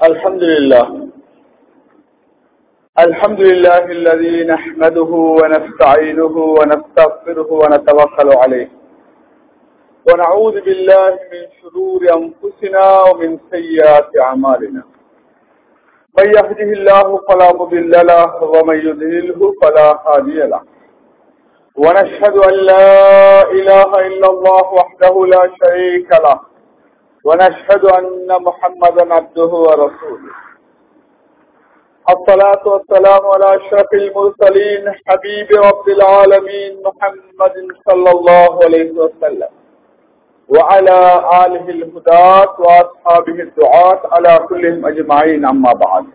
الحمد لله الحمد لله الذي نحمده ونستعينه ونستغفره ونتوكل عليه ونعوذ بالله من شرور أنفسنا ومن سيئات أعمالنا من يهده الله فلا مضل له ومن يضلله فلا هادي له ونشهد أن لا إله إلا الله وحده لا شريك له ونشهد أن محمدا عبده ورسوله الصلاة والسلام على أشرف المرسلين حبيب رب العالمين محمد صلى الله عليه وسلم وعلى آله الهداة وأصحابه الدعاة على كلهم أجمعين أما بعد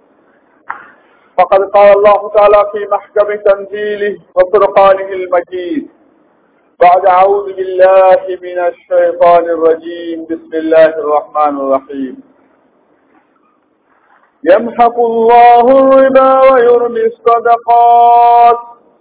فقد قال الله تعالى في محكم تنزيله وفرقانه المجيد بعد أعوذ بالله من الشيطان الرجيم بسم الله الرحمن الرحيم يمحق الله الربا ويرمي الصدقات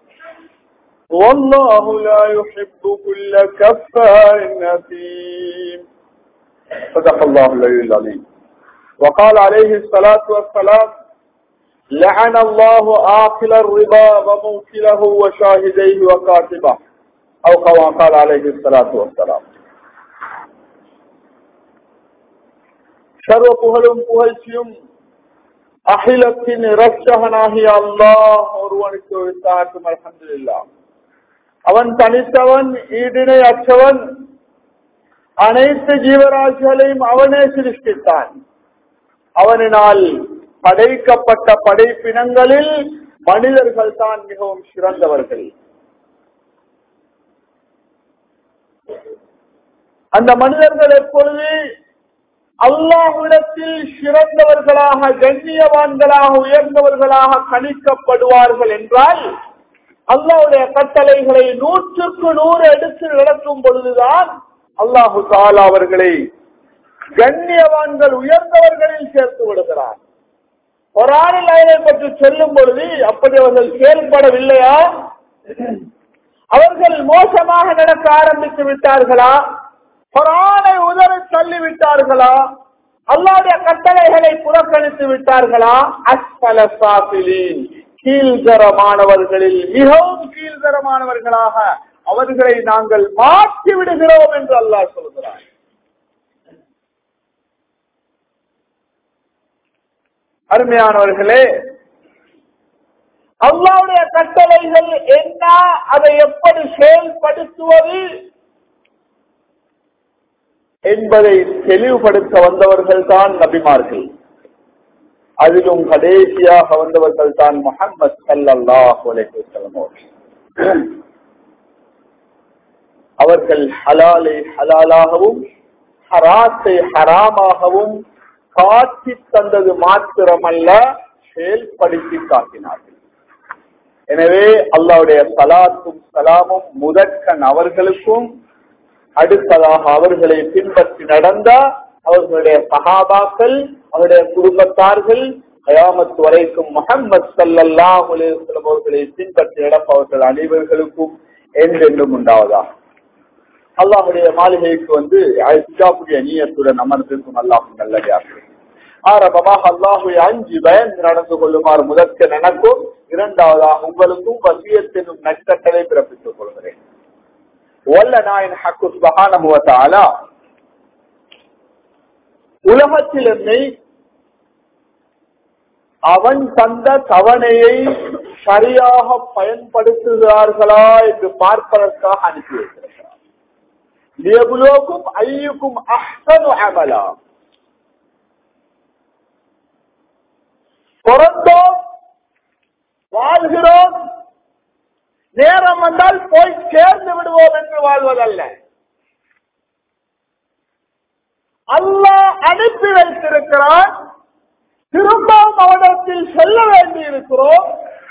والله لا يحب كل كفار أثيم صدق الله العلي العظيم وقال عليه الصلاة والسلام لعن الله آكل الربا وموكله وشاهديه وكاتبه أو كما قال عليه الصلاة والسلام சர்வ புகழும் புகழ்ச்சியும் அகிலத்தின் இரட்சகனாகிய அல்லாஹ் ஒருவனுக்கு வித்தாட்டும் அலமதுல்லா அவன் தனித்தவன் ஈடினை அற்றவன் அனைத்து ஜீவராசிகளையும் அவனே சிருஷ்டித்தான் அவனினால் படைக்கப்பட்ட படைப்பினங்களில் மனிதர்கள் தான் மிகவும் சிறந்தவர்கள் அந்த மனிதர்கள் எப்பொழுது அல்லாஹ்விடத்தில் சிறந்தவர்களாக கண்ணியவான்களாக உயர்ந்தவர்களாக கணிக்கப்படுவார்கள் என்றால் அல்லாவுடைய கட்டளைகளை நூற்றுக்கு நூறு எடுத்து நடக்கும் பொழுதுதான் அல்லாஹு தாலா அவர்களை கண்ணியவான்கள் உயர்ந்தவர்களில் சேர்த்து விடுகிறார் ஒரு ஆணில் அதனை பற்றி சொல்லும் பொழுது அப்படி அவர்கள் செயல்படவில்லையா அவர்கள் மோசமாக நடக்க ஆரம்பித்து விட்டார்களா குரானை உதறி தள்ளிவிட்டார்களா அல்லாவுடைய கட்டளைகளை புறக்கணித்து விட்டார்களா அஸ்பல சாபிலின் கீழ்தரமானவர்களில் மிகவும் கீழ்தரமானவர்களாக அவர்களை நாங்கள் மாற்றி விடுகிறோம் என்று அல்லாஹ் சொல்கிறார் அருமையானவர்களே அல்லாவுடைய கட்டளைகள் என்ன அதை எப்படி செயல்படுத்துவது என்பதை தெளிவுபடுத்த வந்தவர்கள் தான் நபிமார்கள் அதிலும் கடைசியாக வந்தவர்கள் தான் முகமது சல்லாஹ் அவர்கள் ஹலாலை ஹலாலாகவும் ஹராத்தை ஹராமாகவும் காட்சி தந்தது மாத்திரமல்ல செயல்படுத்தி காட்டினார்கள் எனவே அல்லாவுடைய சலாத்தும் சலாமும் முதற்கண் அவர்களுக்கும் அடுத்ததாக அவர்களை பின்பற்றி நடந்த அவர்களுடைய சகாபாக்கள் அவருடைய குடும்பத்தார்கள் கயாமத்து வரைக்கும் முகமது சல்லல்லா அலுவலம் அவர்களை பின்பற்றி நடப்பவர்கள் அனைவர்களுக்கும் என்றென்றும் உண்டாவதா அல்லாஹுடைய மாளிகைக்கு வந்து ஹிஜாபுடைய நீயத்துடன் அமர்ந்திருக்கும் அல்லாஹும் நல்லதாக ஆரம்பமாக அல்லாஹுடைய அஞ்சு பயந்து நடந்து கொள்ளுமாறு முதற்க எனக்கும் இரண்டாவதாக உங்களுக்கும் வசியத்தினும் நட்கட்டளை பிறப்பித்துக் கொள்கிறேன் வல்ல நாயன் ஹக்கு சுபகான உலகத்தில் என்னை அவன் தந்த தவணையை சரியாக பயன்படுத்துகிறார்களா என்று பார்ப்பதற்காக அனுப்பி வைத்திருக்கிறார் லியபுலோக்கும் ஐயுக்கும் அஹ்சனு அமலா பிறந்தோம் வாழ்கிறோம் நேரம் வந்தால் போய் சேர்ந்து விடுவோம் என்று வாழ்வதல்ல அல்லாஹ் அனுப்பி வைத்திருக்கிறான் திரும்பவும் அவனிடத்தில் செல்ல வேண்டி இருக்கிறோம்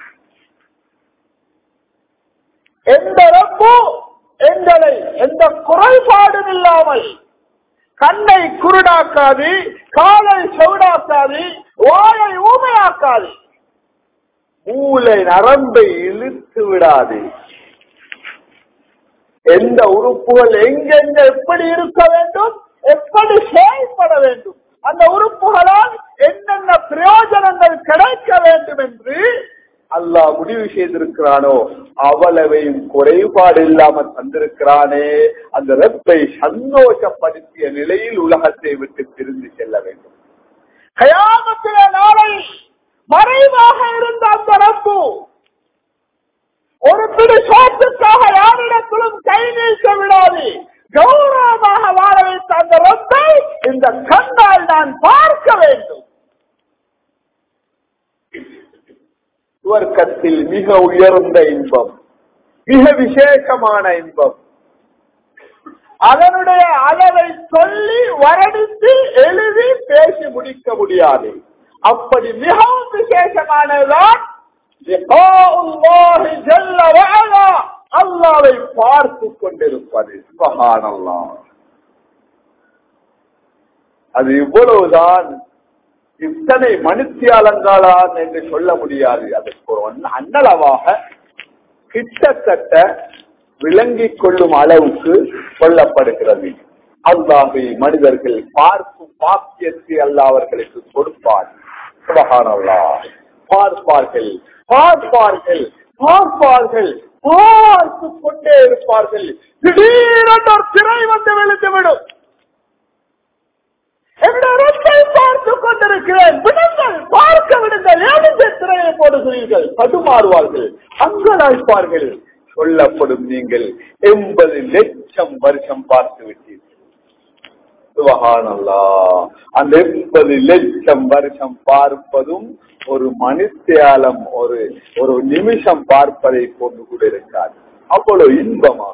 எந்த ரப்பு எங்களை எந்த குறைபாடும் இல்லாமல் கண்ணை குருடாக்காது காலை செவிடாக்காது வாயை ஊமையாக்காது மூளை நரம்பை இழுத்து விடாது எந்த உறுப்புகள் எங்கெங்க எப்படி இருக்க வேண்டும் எப்படி செயல்பட வேண்டும் அந்த உறுப்புகளால் என்ன முடிவு செய்திருக்கிறானோ அவ்வளவையும் குறைபாடு இல்லாம தந்திருக்கிறானே அந்த ரப்பை சந்தோஷப்படுத்திய நிலையில் உலகத்தை விட்டு பிரிந்து செல்ல வேண்டும் கயாமத்தில நாளை மறைவாக இருந்த அந்த ரப்பு ஒரு பிடி சோத்துக்காக யாரிடத்திலும் கை நீக்க விடாது கௌரவமாக வாழ வைத்த அந்த ரப்பை இந்த கண்ணால் நான் பார்க்க வேண்டும் சுவர்க்கத்தில் மிக உயர்ந்த இன்பம் மிக விசேஷமான இன்பம் அதனுடைய அளவை சொல்லி வரடித்து எழுதி பேசி முடிக்க முடியாது அப்படி மிகவும் விசேஷமானதுதான் லிகாஉல்லாஹி ஜல்ல வஅலா அல்லாவை பார்த்து கொண்டிருப்பது சுபஹானல்லாஹ் அது இவ்வளவுதான் இத்தனை மனுத்தியாலங்காளான் என்று சொல்ல முடியாது அதற்கு ஒரு அண்ண- அண்ணளவாக கிட்டத்தட்ட விளங்கிக் கொள்ளும் அளவுக்கு சொல்லப்படுகிறது அல்லாஹை மனிதர்கள் பார்க்கும் பாக்கியத்தை அல்லாஹ் அவர்களுக்கு கொடுப்பார் சுபஹானல்லாஹ் பார்ப்பார்கள் பார்ப்பார்கள் பார்ப்பார்கள் பார்த்து கொண்டே இருப்பார்கள் திடீரென்று ஒரு திரை வந்து விழுந்துவிடும் என்னுடைய ரப்பை பார்த்து கொண்டிருக்கிறேன் விடுங்கள் பார்க்க விடுங்கள் ஏன் இந்த திரையை போடுகிறீர்கள் தடுமாறுவார்கள் அங்கலாய்ப்பார்கள் சொல்லப்படும் நீங்கள் எண்பது லட்சம் வருஷம் பார்த்து விட்டீர்கள் சுபஹானல்லாஹ். அந்த எண்பது லட்சம் வருஷம் பார்ப்பதும் ஒரு மனுஷியாலம் ஒரு ஒரு நிமிஷம் பார்ப்பதை கொண்டு கூட இருக்காது அவ்வளவு இன்பமாக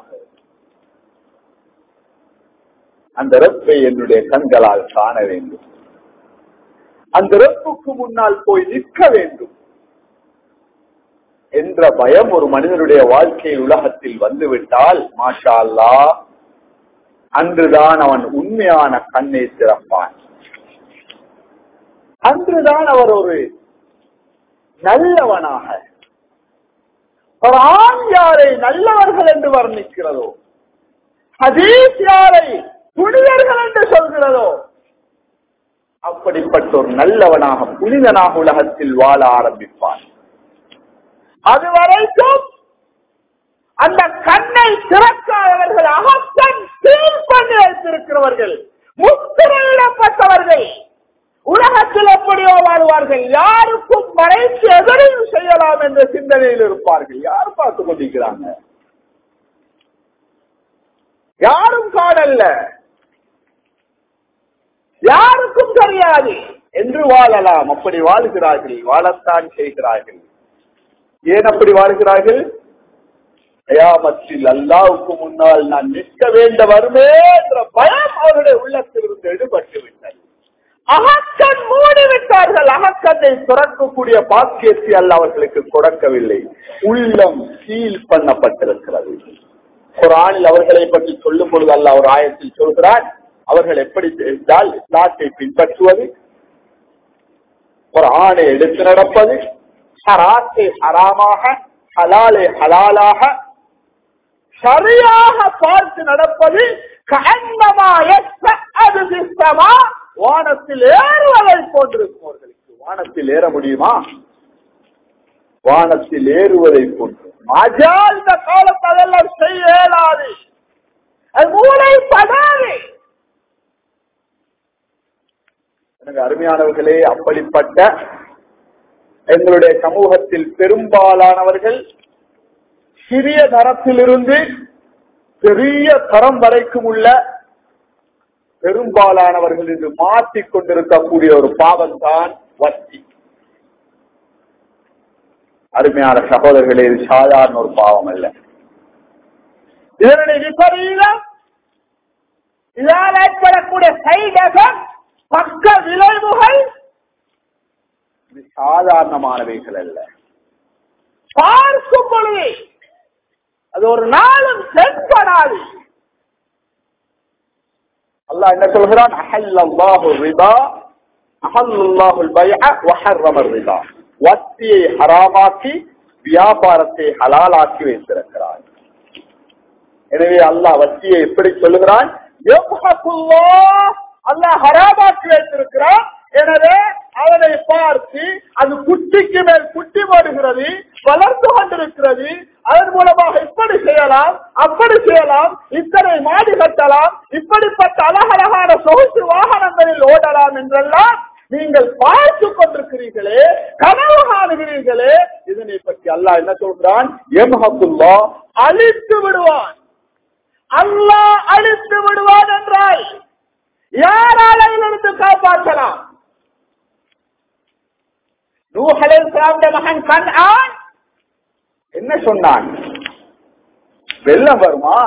அந்த ரப்பை என்னுடைய கண்களால் காண வேண்டும் அந்த ரப்புக்கு முன்னால் போய் நிற்க வேண்டும் என்ற பயம் ஒரு மனிதனுடைய வாழ்க்கையில் உலகத்தில் வந்துவிட்டால் மாஷா அல்லாஹ் அன்றுதான் அவன் உண்மையான கண்ணை திறப்பான் அன்றுதான் அவர் ஒரு நல்லவனாக ஒரு ஆண் யாரை நல்லவர்கள் என்று வர்ணிக்கிறதோ ஹதீஸ் யாரை புனிதர்கள் என்று சொல்கிறதோ அப்படிப்பட்ட ஒரு நல்லவனாக புனிதனாக உலகத்தில் வாழ ஆரம்பிப்பான் அது வரைக்கும் அந்த கண்ணை திறக்காதவர்கள் அகக்கண் சீல் பண்ணி வைத்திருக்கிறவர்கள் முத்திரையிடப்பட்டவர்கள் உலகத்தில் எப்படியோ வாழ்வார்கள் யாருக்கும் மறைத்து எதிரையும் செய்யலாம் என்ற சிந்தனையில் இருப்பார்கள் யார் பார்த்து கொண்டிருக்கிறாங்க யாரும் காணல்ல யாருக்கும் தெரியாது என்று வாழலாம் அப்படி வாழ்கிறார்கள் வாழத்தான் செய்கிறார்கள் ஏன் அப்படி வாழ்கிறார்கள் கயாமத்தில் அல்லாவுக்கு முன்னால் நான் நிற்க வேண்ட வருமே என்ற பயம் அவருடைய உள்ளத்திலிருந்து எடுபட்டு விட்டது அகக்கண் மூடிவிட்டார்கள் அகக்கத்தை துறக்கக்கூடிய பாக்கியத்தை அல்ல அவர்களுக்கு கொடுக்கவில்லை உள்ளம் சீல் பண்ணப்பட்டிருக்கிறது குரானில் அவர்களை பற்றி சொல்லும் பொழுது அல்ல ஒரு ஆயத்தில் சொல்கிறார் அவர்கள் எப்படி இருந்தால் இஸ்லாத்தை பின்பற்றுவது ஒரு ஆணை எடுத்து நடப்பது ஹராத்தை ஹராமாக ஹலாலை ஹலாலாக சரியாக பார்த்து நடப்பது கண்ணமா அது சிஸ்டமா வானத்தில் ஏறுவதை போன்றிருக்கும் அவர்களுக்கு வானத்தில் ஏற முடியுமா வானத்தில் ஏறுவதை போன்று மஜா இந்த காலத்து அதெல்லாம் செய்ய இயலாது அது மூளை படாது எனக்கு அருமையானவர்களே அப்படிப்பட்ட எங்களுடைய சமூகத்தில் பெரும்பாலானவர்கள் சிறிய தரத்திலிருந்து பெரிய தரம் வரைக்கும் உள்ள பெரும்பாலானவர்கள் இன்று மாற்றிக் கொண்டிருக்கக்கூடிய ஒரு பாவம் தான் வட்டி அருமையான சகோதரர்களே இது சாதாரண ஒரு பாவம் அல்ல இதனுடைய விபரீதம் இதால் ஏற்படக்கூடிய சைடு எஃபெக்ட் பக்க விளைவுகள் இது சாதாரணமானவைகள் அல்ல பார்க்கும் பொழுது அது ஒரு நாளும் சென்படாது அல்லாஹ் என்ன சொல்கிறான் அஹல்லல்லாஹு ரிபா அஹல்லல்லாஹு பைஅ வஹர்ரம ரிபா வட்டியை ஹராமாக்கி வியாபாரத்தை ஹலாலாக்கி வைத்திருக்கிறான் எனவே அல்லாஹ் வட்டியை எப்படி சொல்லுகிறான் யம்ஹகுல்லாஹ் அல்லாஹ் ஹராமாக்கி வைத்திருக்கிறான் எனவே அதனை வளர்வதை பார்த்து அது குட்டிக்கு மேல் குட்டி போடுகிறது வளர்ந்து கொண்டிருக்கிறது அதன் மூலமாக இப்படி செய்யலாம் அப்படி செய்யலாம் இத்தனை மாடி கட்டலாம் இப்படிப்பட்ட அழகழகான சொகுசு வாகனங்களில் ஓடலாம் என்றெல்லாம் நீங்கள் பார்த்து கொண்டிருக்கிறீர்களே கனவு காணுகிறீர்களே இதனை பற்றி அல்லாஹ் என்ன சொல்றான் எம்ஹத்துல்லா அழித்து விடுவான் அல்லாஹ் அழித்து விடுவான் என்றால் யாரால் அதிலிருந்து காப்பாற்றலாம் நூஹலை மகன் கண் ஆண் என்ன சொன்னான் வெள்ளம் வருமா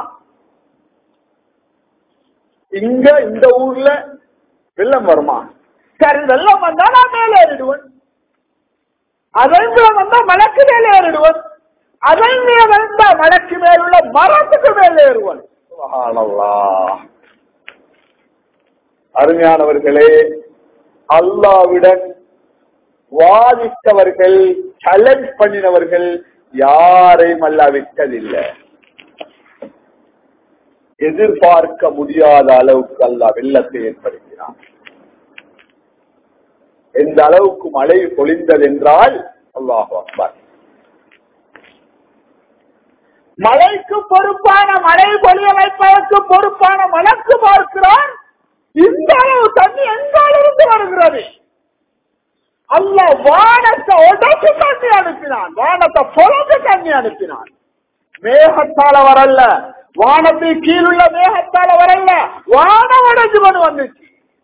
இங்க இந்த ஊர்ல வெள்ளம் வருமா சரி வெள்ளம் வந்தா நான் மேலே ஏறிடுவேன் அதன் மூலம் வந்தா மலைக்கு மேலே ஏறிடுவேன் அதன் மேல் வந்தா மலைக்கு மேல் உள்ள மரத்துக்கு மேலே ஏறுவன் சுப்ஹானல்லாஹ். அருமையானவர்களே அல்லாவிடன் வாதித்தவர்கள் சேலஞ்ச் பண்ணினவர்கள் யாரையும் அல்லா விட்டதில்லை எதிர்பார்க்க முடியாத அளவுக்கு அல்லா வெள்ளத்தை ஏற்படுத்தினான் எந்த அளவுக்கு மழை பொழிந்தது என்றால் அல்லாஹ் அக்பர் மழைக்கு பொறுப்பான மழை பொழிய வைப்பதற்கு பொறுப்பான மலக்கு பார்க்கிறான் இந்த அளவு தண்ணி எங்காலிருந்து வருகிறது அல்ல வானத்தை உடச்சு தண்ணி அனுப்பினான் வானத்தை பொழுது தண்ணி அனுப்பினான் மேகத்தால வரல வானத்தை கீழுள்ள மேகத்தால வரல வானம் உடைஞ்சு கொண்டு வந்துச்சு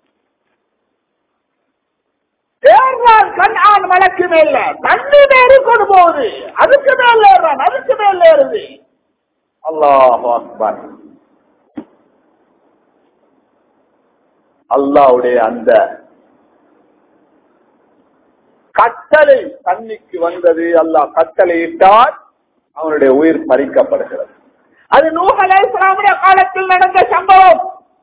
ஏறான் கண் ஆண் மலைக்கு மேல தண்ணி மேறி கொண்டு போகுது அதுக்கு மேல ஏறான் அதுக்கு மேல ஏறுது அல்லாஹ் அக்பர் அல்லாவுடைய அந்த கட்டளை தண்ணிக்கு வந்தது அல்லாஹ் கட்டளை இட்டால் அவனுடைய உயிர் பறிக்கப்படுகிறது அது நூகலை இஸ்லாமுடைய காலத்தில் நடந்த சம்பவம்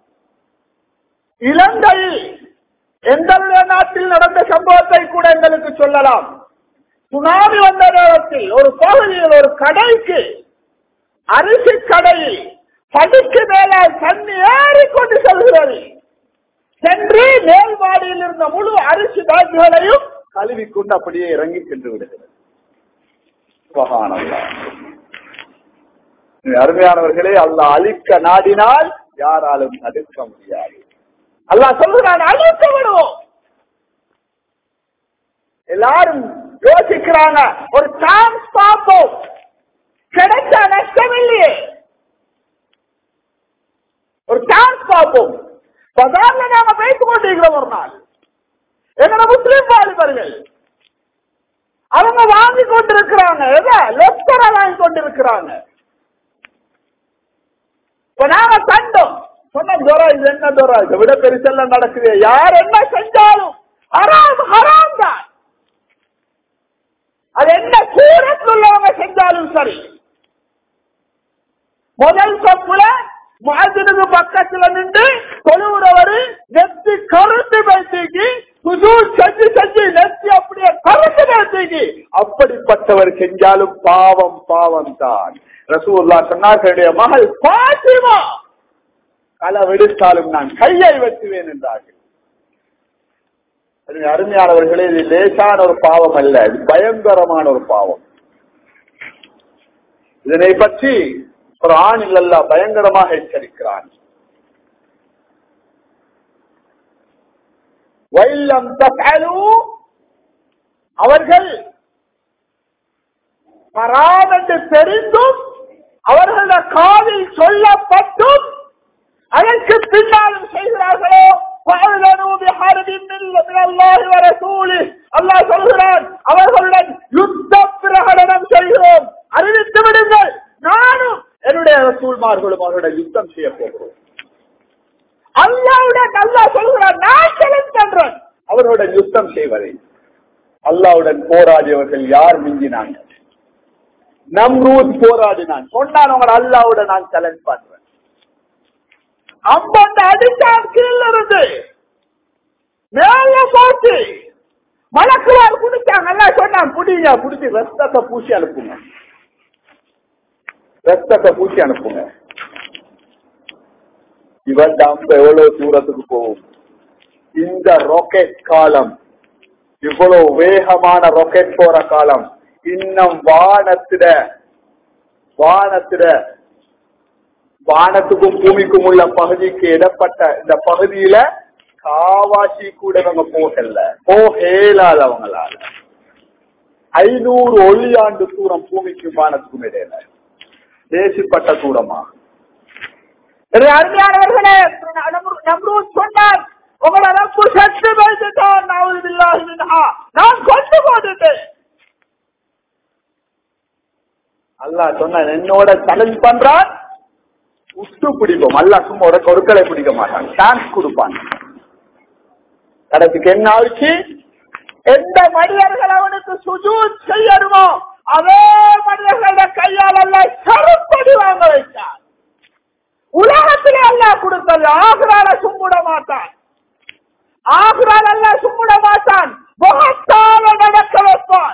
இலங்கையில் எங்களுடைய நாட்டில் நடந்த சம்பவத்தை கூட எங்களுக்கு சொல்லலாம் சுனாமி வந்த நேரத்தில் ஒரு பகுதியில் ஒரு கடைக்கு அரிசி கடையில் படிக்கு மேல தண்ணி ஏறிக்கொண்டு செல்கிறது சென்று மேல்வாடியில் இருந்த முழு அரிசி பேக்குகளையும் கழுவிக்கொண்டு அப்படியே இறங்கி சென்று விடுகிறது சுபஹானல்லாஹ். அருமையானவர்களே அல்லாஹ் அழிக்க நாடினால் யாராலும் தடுக்க முடியாது அல்லாஹ் சொல்லுகிறான் அழிக்க விடுவோம் எல்லாரும் யோசிக்கிறாங்க ஒரு சான்ஸ் பார்ப்போம் கிடைச்சா நஷ்டம் இல்லையே ஒரு சான்ஸ் பார்ப்போம் பஜார்ல நாம பேசிக் கொண்டிருக்கிறோம் ஒரு நாள் எங்களோட முஸ்லிம் வாலிபர்கள் அவங்க வாங்கி கொண்டிருக்கிறாங்க எதை லெப்டரை வாங்கி கொண்டிருக்கிறாங்க இப்ப நாங்க கண்டோம் சொன்ன துரா இது என்ன துரா இதை விட பெருசெல்லாம் நடக்குது யார் என்ன செஞ்சாலும் ஹராம் ஹராம் தான் அது என்ன சூரத்தில் உள்ளவங்க செஞ்சாலும் சரி முதல் சொப்புல மாதினுக்கு பக்கத்துல நின்று தொழுவுறவரு நெத்தி கருத்து பேசிக்கு புது செஞ்சு செஞ்சு நெத்தி அப்படியே கருத்து பேசிக்கு அப்படிப்பட்டவர் செஞ்சாலும் பாவம் பாவம் தான் ரசூல்லா சொன்னார்களுடைய மகள் பாத்திமா களவெடுத்தாலும் நான் கையை வெட்டுவேன் என்றார்கள் அது அருமையானவர்களே இது லேசான ஒரு பாவம் அல்ல இது பயங்கரமான ஒரு பாவம் இதனை பற்றி ஒரு ஆணில் அல்ல பயங்கரமாக எச்சரிக்கிறான் வைல்லம் தஃஅலு அவர்கள் ஹராம் என்று தெரிந்தும் அவர்கள காதில் சொல்லப்பட்டும் அதற்கு பின்னாலும் செய்கிறார்களோ فَأَذَنُوا بِحَرْبٍ مِّنَ اللَّهِ وَرَسُولِهِ அல்லாஹ் சொல்கிறான் அவர்களுடன் யுத்த பிரகடனம் செய்கிறோம் அறிவித்து விடுங்கள் நானும் என்னுடைய ரசூல்மார்களும் அவருடைய யுத்தம் செய்ய போகிறோம் அல்லாவுடன் அல்லாஹ் சொல்கிறான் நான் செலுத்தன்றன் அவர்களுடன் யுத்தம் செய்வதை அல்லாவுடன் போராடியவர்கள் யார் மிஞ்சினாங்க நம்ரூத் போராடினான் சொன்னான் உங்களை அல்லாவுடன் நான் சேலஞ்ச் பண்றேன் அம்பந்த அடித்தான் கீழ இருந்து மேல போட்டு மலக்குவார் குடிச்சாங்க எல்லாம் சொன்னான் குடிங்க குடிச்சு ரத்தத்தை பூசி அனுப்புங்க ரத்தத்தை பூசி அனுப்புங்க இவன் அம்ப எவ்வளவு தூரத்துக்கு போகும் இந்த ராக்கெட் காலம் இவ்வளவு வேகமான ராக்கெட் போற காலம் இன்னும் வானத்திட வானத்திட வானத்துக்கும் பூமிக்கும் உள்ள பகுதிக்கு இடப்பட்ட இந்த பகுதியில காவாசி கூட இவங்க போகல போகலாத அவங்களால ஐநூறு ஒளியாண்டு தூரம் பூமிக்கும் வானத்துக்கும் இடையில தேசிப்பட்ட தூரமா என்னுடைய அருமையானவர்களே நம்ரூத் சொன்னார் உங்களை ரப்பு சத்து வைத்துட்டான் நாவதுபில்லாஹி மின்ஹா நான் கொண்டு போட்டுட்டேன் அல்லாஹ் சொன்ன என்னோட சேலஞ்ச் பண்றான் உத்து பிடிப்போம் அல்லாஹ் சும்மா ஒரு கொருக்களை பிடிக்க மாட்டான் சான்ஸ் கொடுப்பான் கடைசிக்கு என்ன ஆச்சு எந்த மனிதர்கள் அவனுக்கு சுஜூத் செய்யணுமோ அதே மனிதர்களோட கையால் அல்ல கருப்படி வாங்க வைத்தார் உலகத்திலே அல்லாஹ் கொடுத்தது ஆகுறால சும்முட மாட்டான் ஆகுறால் அல்ல சும்முட மாட்டான் முகத்தால நடக்க வைப்பான்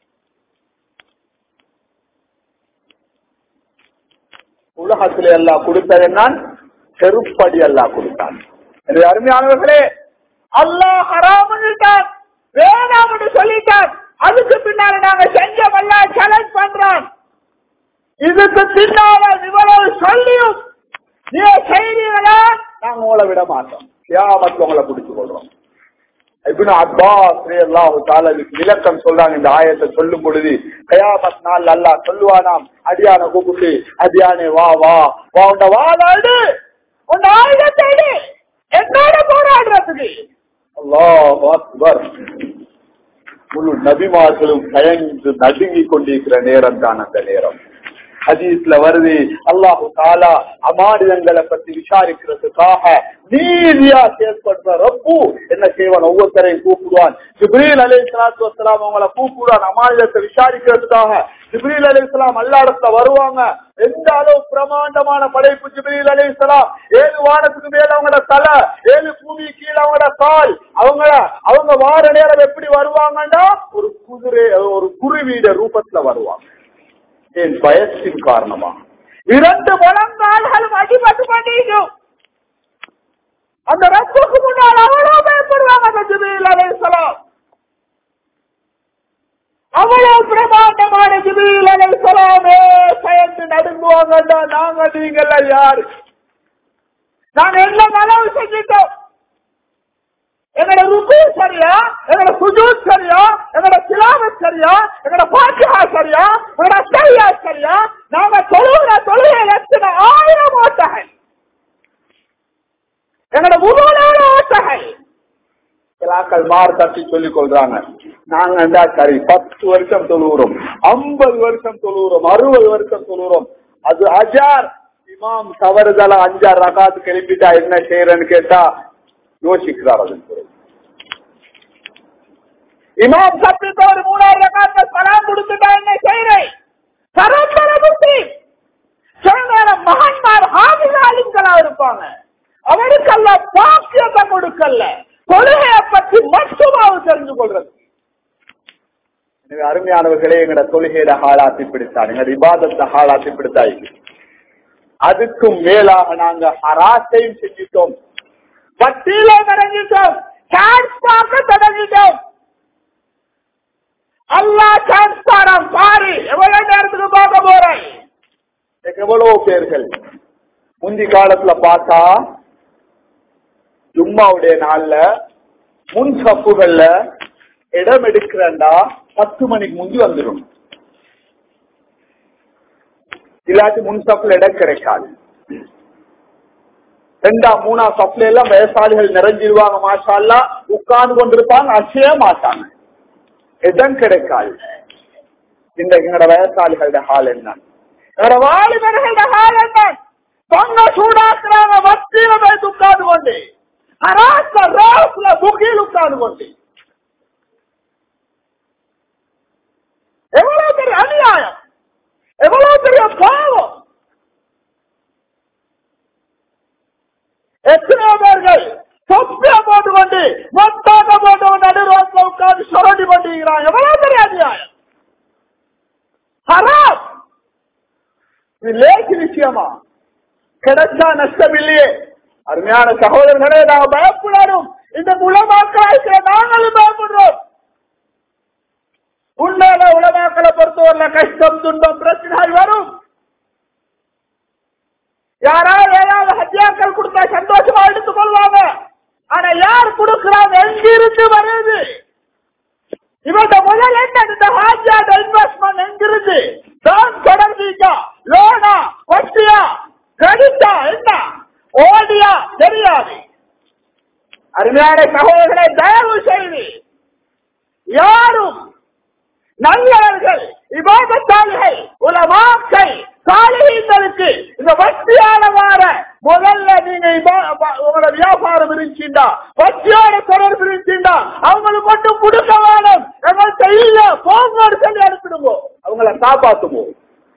உலகத்திலே அல்லாஹ் கொடுத்தது நான் செருப்படி அல்லாஹ் கொடுத்தான் எனவே அருமையானவர்களே அல்லாஹ் ஹராமிட்டான் வேணாம்னு சொல்லிட்டான் அதுக்கு பின்னால நாங்க செஞ்சவெல்லாம் சேலஞ்ச் பண்றோம் இதுக்கு பின்னால இவ்வளவு சொல்லியும் நீ செய்றீங்களா நாங்க உங்களை விட மாட்டோம் கியாமத்துல உங்களை பிடிச்சு கொள்றோம் இப்னு அப்பாஸ் ரலியல்லாஹு தஆலா இதுக்கு விளக்கம் சொல்றாங்க இந்த ஆயத்தை சொல்லும் பொழுது கயாமத் நாள் அல்லாஹ் சொல்லுவானாம் அடியான கூப்பிட்டு அடியானே வா வா வா உண்ட வாழாடு உன் ஆயுதத்தை எடு. என்னோட போராடுறதுக்கு அல்லாஹ் அக்பர் முழு நபிமார்களும் பயந்து நடுங்கிக் கொண்டிருக்கிற நேரம் தான் அந்த நேரம் ஹதீஸ்ல வருது அல்லாஹு தாலா அமானிதங்களை பத்தி விசாரிக்கிறதுக்காக நீதியா செயல்படுற ரப்பு என்ன செய்வான் ஒவ்வொருத்தரையும் கூப்பிடுவான் ஜிப்ரீல் அலி சலாத்து வசலாம் அவங்கள கூப்பிடுவான் அமானிதத்தை விசாரிக்கிறதுக்காக ஜிப்ரீல் அலி இஸ்லாம் அல்லாடத்துல வருவாங்க எந்த அளவு பிரமாண்டமான படைப்பு ஜிப்ரீல் அலி இஸ்லாம் ஏழு வானத்துக்கு மேல அவங்களோட தலை ஏழு பூமி கீழே அவங்களோட கால் அவங்க அவங்க வார நேரம் எப்படி வருவாங்கன்னா ஒரு குதிரை ஒரு குருவீட ரூபத்துல வருவாங்க என் பயத்தின் காரணமா இரண்டு முழங்கால்களும் அடிபட்டு பண்ணிக்கும் அந்த ரப்புக்கு முன்னால் அவ்வளவு பயப்படுவாங்க அந்த ஜிபில் அலைஹிஸ்ஸலாம் அவ்வளவு பிரமாண்டமான ஜிபில் அலைஹிஸ்ஸலாமே பயந்து நடுங்குவாங்கடா நாங்க நீங்கள யாரு நாங்க என்ன நலவு செஞ்சிட்டோம் எங்களோட ருக்கு சரியா எங்களோட சுஜூத் சரியா எங்களோட சிலாவத் சரியா எங்களோட பாத்தியா சரியா எங்களோட சரியா சரியா நாங்க தொழுகிற தொழுகையில் எத்தனை ஆயிரம் ஓட்டகை எங்களோட முழுவதான ஓட்டகை சிலாக்கள் மாறு தட்டி சொல்லிக் கொள்றாங்க நாங்க இருந்தா சரி பத்து வருஷம் தொழுகிறோம் ஐம்பது வருஷம் தொழுகிறோம் அறுபது வருஷம் தொழுகிறோம் அது அஜார் இமாம் தவறுதலா அஞ்சாறு ரகாத்து கிளம்பிட்டா என்ன செய்யறேன்னு கேட்டா யோசிக்கிறார் அதன் பிறகு இமாம் சப்பித்த ஒரு மூணாயிரம் ரகாத்த சலாம் கொடுத்துட்டா என்ன செய்யறேன் சரம்பர புத்தி சில நேரம் மகன்மார் ஹாபிதாலிங்களா இருப்பாங்க அவருக்கெல்லாம் பாக்கியத்தை கொடுக்கல தொழுகையை பற்றி மட்டுமாவது தெரிஞ்சு கொள்றது எனவே அருமையானவர்களே எங்கட தொழுகையில ஹாலாத்தி பிடித்தார் எங்கட விவாதத்தை ஹாலாத்தி பிடித்தாய் அதுக்கும் மேலாக நாங்க ஹராத்தையும் செஞ்சிட்டோம் வட்டியில தொடங்கிட்டோம் சான்ஸ் பார்க்க தொடங்கிட்டோம் அல்லா சான்ஸ் தாராம் பாரு எவ்வளவு நேரத்துக்கு பார்க்க போறேன் எவ்வளவு பேர்கள் முந்தி காலத்துல பார்த்தா ஜும்மாவுடைய நாள்ல முன் சப்புகள்ல இடம் எடுக்கிறண்டா பத்து மணிக்கு முந்தி வந்துடும் இல்லாட்டி முன் சப்புல இடம் கிடைக்காது ரெண்டா மூணா சப்ல எல்லாம் வயசாளிகள் நிறைஞ்சிருவாங்க மாஷால்லா உட்கார்ந்து கொண்டிருப்பாங்க அசைய மாட்டாங்க இடம் கிடைக்காது இந்த எங்களோட வயசாளிகளோட ஹால் என்ன வேற வாலிபர்களோட ஹால் என்ன பொங்க சூடாக்குறாங்க வட்டியில போய் உட்கார்ந்து கொண்டு அராஸ்ல ராஸ்ல புகில் உட்கார்ந்து கொண்டு எவ்வளவு பெரிய அநியாயம் எவ்வளவு பெரிய பாவம் எத்தனையோ பேர்கள் தொப்பிய போட்டுக்கொண்டு மொத்தாக போட்டு நடு ரோட்ல உட்கார்ந்து சுரண்டி கொண்டிருக்கிறாங்க எவ்வளவு பெரிய அநியாயம் ஹராம் இது லேசி விஷயமா கிடைச்சா நஷ்டம் இல்லையே அருமையான சகோதரர்களே நாங்க பயப்படணும் இந்த முழமாக்கள் நாங்களும் பயப்படுறோம் கஷ்டம் துன்பம் பிரச்சனை வரும் யாராவது ஏதாவது ஹத்தியாக்கள் கொடுத்தா சந்தோஷமா எடுத்துக் கொள்வாங்க ஆனா யார் கொடுக்கிறாங்க எங்கிருந்து வருது இவங்க முதல் என்ன இந்த ஹாஜியாட இன்வெஸ்ட்மெண்ட் எங்கிருந்து தான் தொடர்பீக்கா லோனா வட்டியா கிரெடிட்டா என்ன ஓடியா தெரியாது அருமையான சகோதரர்களை தயவு செய்து யாரும் நல்லவர்கள் இபாதத்தாளிகள் உலமாக்கள் சாலிகளுக்கு இந்த வட்டியால வார முதல்ல நீங்க இபா- ப- உங்களோட வியாபாரம் இருந்துச்சுண்டா வட்டியோட தொடர்பு இருந்துச்சுண்டா அவங்களுக்கு மட்டும் கொடுக்க வேணும் எங்கள்கிட்ட இல்ல போங்கோடு சொல்லி அனுப்பிடுவோம் அவங்கள காப்பாத்துவோம்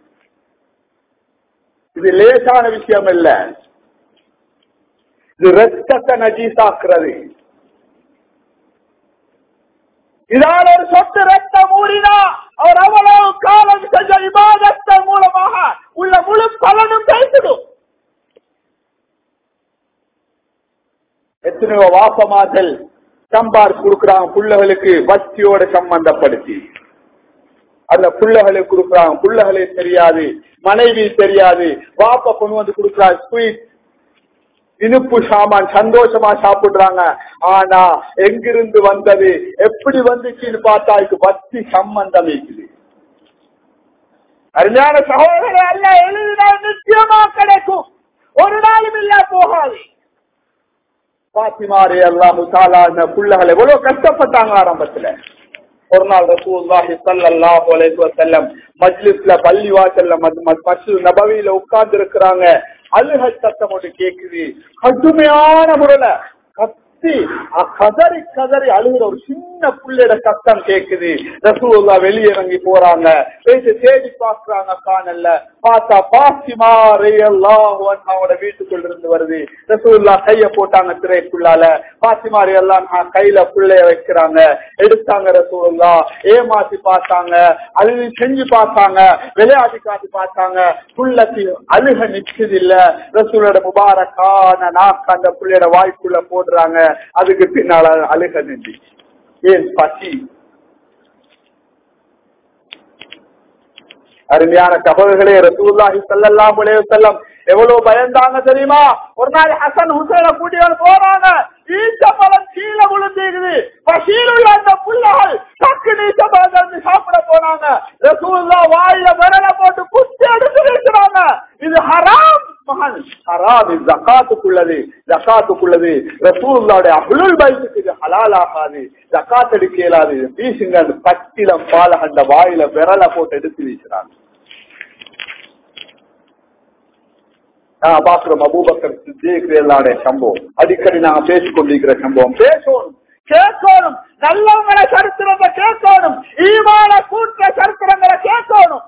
இது லேசான விஷயம் இல்ல இது ரத்தத்தை நஜீசாக்குறது இதால் ஒரு சொத்து ரத்தம் ஊறினா அவர் அவ்வளவு காலம் செஞ்ச இபாதத்தின் மூலமாக உள்ள முழு பலனும் கைத்திடும் எத்தனையோ வாசமாதல் சம்பார் கொடுக்கறாங்க புள்ளகளுக்கு வட்டியோட சம்பந்தப்படுத்தி அந்த புள்ளகளுக்கு கொடுக்கறாங்க புள்ளகளே தெரியாது மனைவி தெரியாது வாப்ப கொண்டு வந்து கொடுக்கறாங்க ஸ்வீட் இனிப்பு சாமான் சந்தோஷமா சாப்பிடுறாங்க ஆனா எங்கிருந்து வந்தது எப்படி வந்துச்சுன்னு பார்த்தா இதுக்கு பக்தி சம்பந்தம் இருக்குது அருமையான சகோதரர் அல்ல எழுதினால் நிச்சயமா கிடைக்கும் ஒரு நாளும் இல்ல போகாது பாத்திமாரி அல்லாஹு தாலா இந்த புள்ளகள் எவ்வளவு கஷ்டப்பட்டாங்க ஆரம்பத்துல ஒரு நாள் ரசூலுல்லாஹி ஸல்லல்லாஹு அலைஹி வஸல்லம் மஜ்லிஸ்ல பள்ளி வாசல்ல மஸ்ஜித் நபவியில உட்கார்ந்து இருக்கிறாங்க அழுகை சத்தம் ஒன்று கேக்குது கடுமையான முறையில கத்தி அ- கதறி கதறி அழுகிற ஒரு சின்ன புள்ளையோட சத்தம் கேக்குது ரசூலுல்லா வெளியிறங்கி போறாங்க பேசி தேடி பாக்குறாங்க காணல்ல பார்த்தா பாத்திமா ரலியல்லாஹு அன்ஹா அவங்களோட வீட்டுக்குள்ள இருந்து வருது ரசூலுல்லா கைய போட்டாங்க திரைக்குள்ளால பாத்திமா ரலியல்லாஹு அன்ஹா கையில புள்ளைய வைக்கிறாங்க எடுத்தாங்க ரசூலுல்லா ஏமாத்தி பார்த்தாங்க அழுது செஞ்சு பார்த்தாங்க விளையாடி காட்டி பார்த்தாங்க புள்ளத்தி அழுக நிச்சது இல்ல ரசூலோட முபாரக்கான நாக்கு அந்த புள்ளையோட வாய்க்குள்ள போடுறாங்க அதுக்கு பின்னால அழுக நின்று ஏன் பசி அருமையான சகோதரர்களே ரசூலுல்லாஹி ஸல்லல்லாஹு அலைஹி வஸல்லம் எவ்வளவு பயந்தாங்க தெரியுமா ஒரு நாள் ஹசன் ஹுசைன கூட்டியோடு போறாங்க ஈச்ச பழம் கீழே விழுந்துருக்குது பசியிலுள்ள அந்த புள்ளகள் டக்கு நீச்ச பழத்தை இருந்து சாப்பிட போனாங்க ரசூலுல்லா வாயில விரல போட்டு குத்தி எடுத்து வைக்கிறாங்க இது ஹராம் மகன் ஹராம் இது ஜக்காத்துக்குள்ளது ஜக்காத்துக்குள்ளது ரசூலுல்லாவுடைய அபுலுல் பைத்துக்கு இது ஹலால் ஆகாது ஜக்காத் எடுக்க இயலாது வீசுங்க அந்த பட்டிலம் பால அந்த வாயில விரல போட்டு எடுத்து வீசுறாங்க நான் பாக்குறோம் அபூபக்கர் சித்திகளுடைய சம்பவம் அடிக்கடி நாங்க பேசிக் கொண்டிருக்கிற சம்பவம் பேசணும் கேட்கணும் நல்லவங்களை சரித்திரத்தை கேட்கணும் ஈமான கூட்ட சரித்திரங்களை கேட்கணும்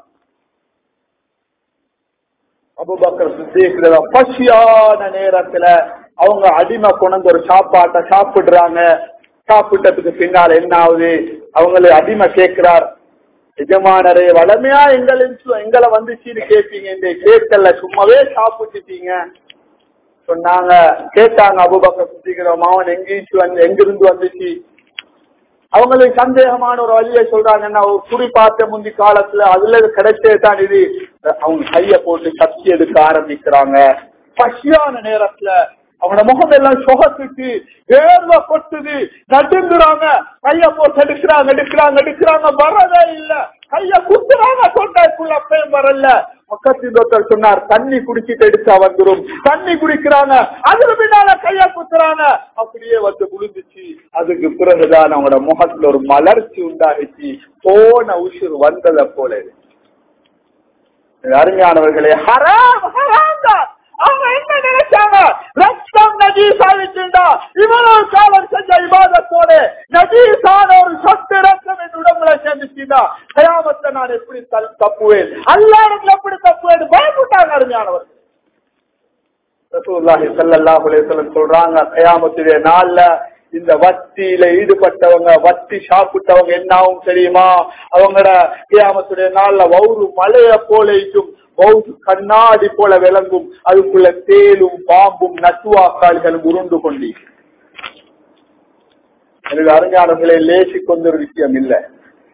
அபுபக்கர் சித்திகள பசியான நேரத்துல அவங்க அடிமை கொண்டு ஒரு சாப்பாட்டை சாப்பிடுறாங்க சாப்பிட்டதுக்கு பின்னால் என்ன ஆகுது அவங்களை அடிமை கேட்கிறார் எஜமானரே வளமையா எங்களை எங்களை வந்துச்சுன்னு கேட்பீங்க இந்த கேட்கல சும்மாவே சாப்பிட்டுட்டீங்க சொன்னாங்க கேட்டாங்க அபுபக்கர் சுத்திக்கிறோம் அவன் எங்கேயும் வந்து எங்கிருந்து வந்துச்சு அவங்களுக்கு சந்தேகமான ஒரு வழியை சொல்றாங்கன்னா ஒரு குடி பார்த்த முந்தி காலத்துல அதுல கிடைச்சே தான் இது அவங்க கைய போட்டு சக்தி எடுக்க ஆரம்பிக்கிறாங்க பசியான நேரத்துல அவனோட முகம் எல்லாம் சுகத்துக்கு வேர்வை கொட்டுது நடுங்குறாங்க கைய போட்டு எடுக்கிறாங்க எடுக்கிறாங்க எடுக்கிறாங்க வரவே இல்ல கைய குத்துறாங்க தொண்டைக்குள்ள அப்பயும் வரல பக்கத்து ஒருத்தர் சொன்னார் தண்ணி குடிச்சிட்டு எடுத்தா வந்துரும் தண்ணி குடிக்கிறாங்க அதுக்கு பின்னால கைய குத்துறாங்க அப்படியே வந்து விழுந்துச்சு அதுக்கு பிறகுதான் அவங்களோட முகத்துல ஒரு மலர்ச்சி உண்டாகிச்சு போன உசுர் வந்ததை போல இருக்கு. அருமையானவர்களே ஹராம் ஹராம் தான் அவங்க என்ன நினைச்சாங்க ரத்தம் நஜீசாவிச்சுண்டா இவ்வளவு காலம் செஞ்ச இபாதத்தோட நஜீசான ஒரு சொத்து ரத்தம் என் உடம்புல சேர்ந்துச்சுண்டா கயாமத்தை நான் எப்படி தல்- தப்புவேன் அல்லாருக்கு எப்படி தப்புவேன் பயப்பட்டாங்க அருமையானவர்கள் ரசூலுல்லாஹி ஸல்லல்லாஹு அலைஹி வஸல்லம் சொல்றாங்க கயாமத்துடைய நாள்ல இந்த வட்டியில ஈடுபட்டவங்க வட்டி சாப்பிட்டவங்க என்ன ஆகும் தெரியுமா அவங்களோட கியாமத்துடைய நாள்ல வௌரு மலைய போல இருக்கும் வௌரு கண்ணாடி போல விளங்கும் அதுக்குள்ள தேலும் பாம்பும் நட்டுவாக்கால்களும் உருண்டு கொண்டி எனக்கு அறிஞானங்களே லேசி கொண்ட ஒரு விஷயம் இல்ல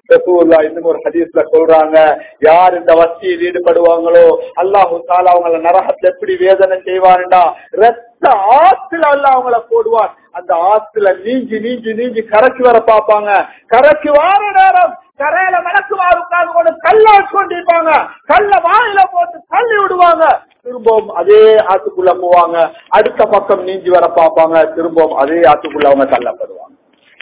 ரசூல்லா இன்னும் ஒரு ஹதீஸ்ல சொல்றாங்க யார் இந்த வட்டியில் ஈடுபடுவாங்களோ அல்லாஹு தாலா அவங்கள நரகத்துல எப்படி வேதனை செய்வான்டா ரத்த ஆத்துல அல்ல அவங்கள போடுவான் அந்த ஆத்துல நீஞ்சி நீஞ்சி நீஞ்சி கரைக்கு வர பார்ப்பாங்க கரைக்கு வார நேரம் கரையில மணக்குமாறு உட்கார்ந்து கொண்டு கல்ல வச்சுக்கொண்டிருப்பாங்க கல்ல வாயில போட்டு தள்ளி விடுவாங்க திரும்பவும் அதே ஆத்துக்குள்ள போவாங்க அடுத்த பக்கம் நீஞ்சி வர பார்ப்பாங்க திரும்பவும் அதே ஆத்துக்குள்ள அவங்க தள்ளப்படுவாங்க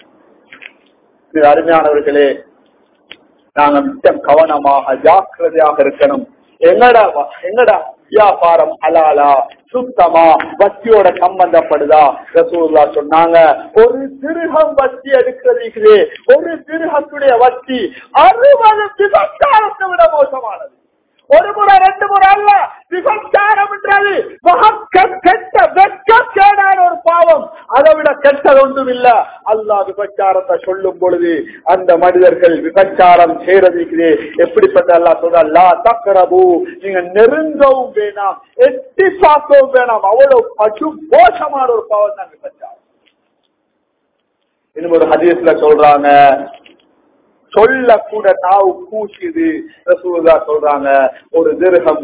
இது அருமையானவர்களே நாங்க மிச்சம் கவனமாக ஜாக்கிரதையாக இருக்கணும் என்னடா என்னடா வியாபாரம் ஹலாலா சுத்தமா வட்டியோட சம்பந்தப்படுதா ரசூல்லா சொன்னாங்க ஒரு திருகம் வட்டி எடுக்கிறதுக்கு ஒரு திருகத்துடைய வட்டி அறுபது விபச்சாரத்தை விட மோசமானது ஒரு முறை ரெண்டு முறை அல்ல விபச்சாரம் என்றது கெட்ட வெட்கக்கேடான ஒரு பாவம் அதை விட கெட்டது ஒன்றும் இல்ல அல்லாஹ் விபச்சாரத்தை சொல்லும் பொழுது அந்த மனிதர்கள் விபச்சாரம் செய்யறதுக்கு எப்படிப்பட்ட அல்லா சொல்ற லா தக்கரபு நீங்க நெருங்கவும் வேணாம் எட்டி பார்க்கவும் வேணாம் அவ்வளவு படு மோசமான ஒரு பாவம் தான் விபச்சாரம் இன்னும் ஒரு ஹதீஸ்ல சொல்றாங்க சொல்ல கூட நாவு கூசுது ரசூலா சொல்றாங்க ஒரு திருகம்